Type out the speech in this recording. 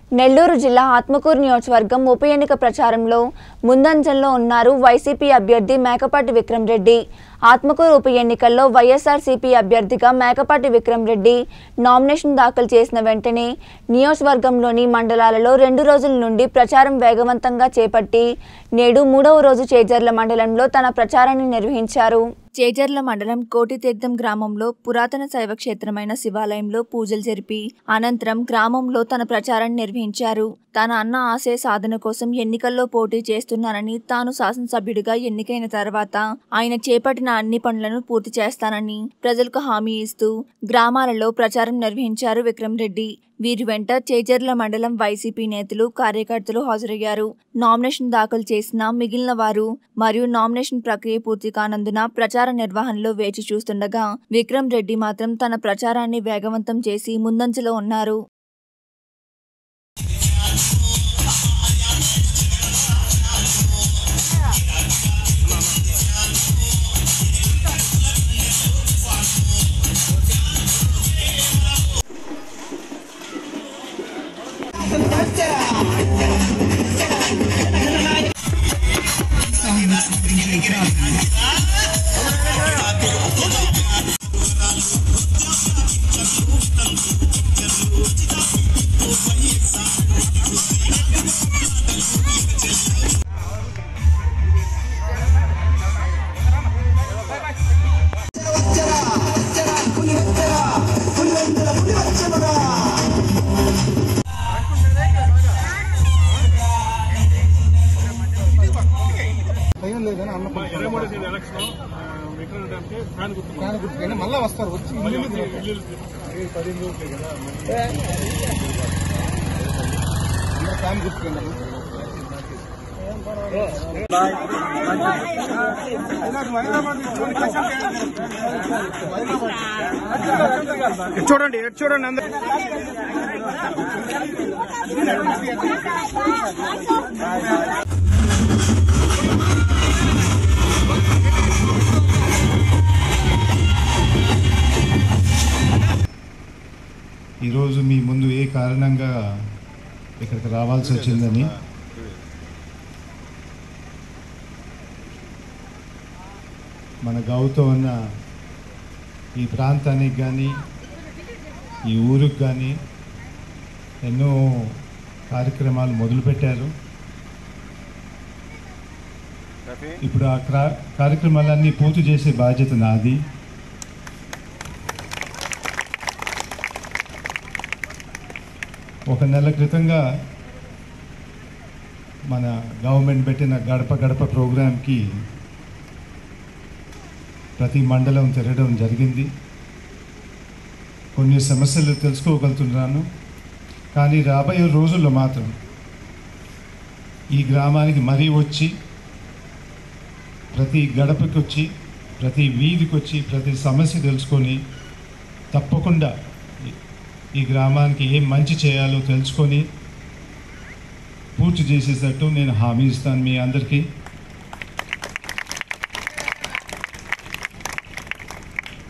నెల్లూరు జిల్లా ఆత్మకూరు నియోజకవర్గం ఉప ఎన్నిక ప్రచారంలో ముందంజంలో ఉన్నారు వైసీపీ అభ్యర్థి మేకపాటి విక్రమ్ రెడ్డి ఆత్మకూరు ఉప ఎన్నికల్లో వైఎస్ఆర్సీపీ అభ్యర్థిగా మేకపాటి విక్రమ్ రెడ్డి నామినేషన్ దాఖలు చేసిన వెంటనే నియోజకవర్గంలోని మండలాలలో రెండు రోజుల నుండి ప్రచారం వేగవంతంగా చేపట్టి నేడు మూడవ రోజు చేజర్ల మండలంలో తన ప్రచారాన్ని నిర్వహించారు చేజర్ల మండలం కోటితీర్థం గ్రామంలో పురాతన శైవ క్షేత్రమైన శివాలయంలో పూజలు జరిపి అనంతరం గ్రామంలో తన ప్రచారాన్ని నిర్వహించారు తన అన్న ఆశయ సాధన కోసం ఎన్నికల్లో పోటీ చేస్తున్నానని తాను శాసనసభ్యుడిగా ఎన్నికైన తర్వాత ఆయన చేపట్టిన అన్ని పనులను పూర్తి చేస్తానని ప్రజలకు హామీ ఇస్తూ గ్రామాలలో ప్రచారం నిర్వహించారు విక్రమ్ రెడ్డి వీరి వెంట చేజర్ల మండలం వైసీపీ నేతలు కార్యకర్తలు హాజరయ్యారు నామినేషన్ దాఖలు చేసిన మిగిలిన వారు మరియు నామినేషన్ ప్రక్రియ పూర్తి కానందున ప్రచార నిర్వహణలో వేచి చూస్తుండగా విక్రమ్ రెడ్డి మాత్రం తన ప్రచారాన్ని వేగవంతం చేసి ముందంజలో ఉన్నారు భయం లేదని అన్న ఇరవై మూడు సీట్ ఎలక్షన్ విక్రమ్ రెడ్డి అంటే ఫ్యాన్ గుర్తు ఫ్యాన్ గుర్తుకైనా మళ్ళా వస్తారు వచ్చి మళ్ళీ ఇల్లు వచ్చి తిరుగుతారు. ఇల్లు పది ఇల్లు ఉంటాయి కదా అందరూ ఫ్యాన్ గుర్తుకైనా చూడండి ఎటు చూడండి అందరు ఈరోజు మీ ముందు ఏ కారణంగా ఇక్కడికి రావాల్సి వచ్చిందని మన గౌతో ఉన్న ఈ ప్రాంతానికి కానీ ఈ ఊరికి కానీ ఎన్నో కార్యక్రమాలు మొదలుపెట్టారు ఇప్పుడు ఆ క్రా- కార్యక్రమాలన్నీ పూర్తి చేసే బాధ్యత నాది ఒక నెల క్రితంగా మన గవర్నమెంట్ పెట్టిన గడప గడప ప్రోగ్రాంకి ప్రతి మండలం తిరగడం జరిగింది కొన్ని సమస్యలు తెలుసుకోగలుగుతున్నాను కానీ రాబోయే రోజుల్లో మాత్రం ఈ గ్రామానికి మరీ వచ్చి ప్రతి గడపకి వచ్చి ప్రతి వీధికి వచ్చి ప్రతి సమస్య తెలుసుకొని తప్పకుండా ఈ- ఈ గ్రామానికి ఏం మంచి చేయాలో తెలుసుకొని పూర్తి చేసేటట్టు నేను హామీ ఇస్తాను మీ అందరికీ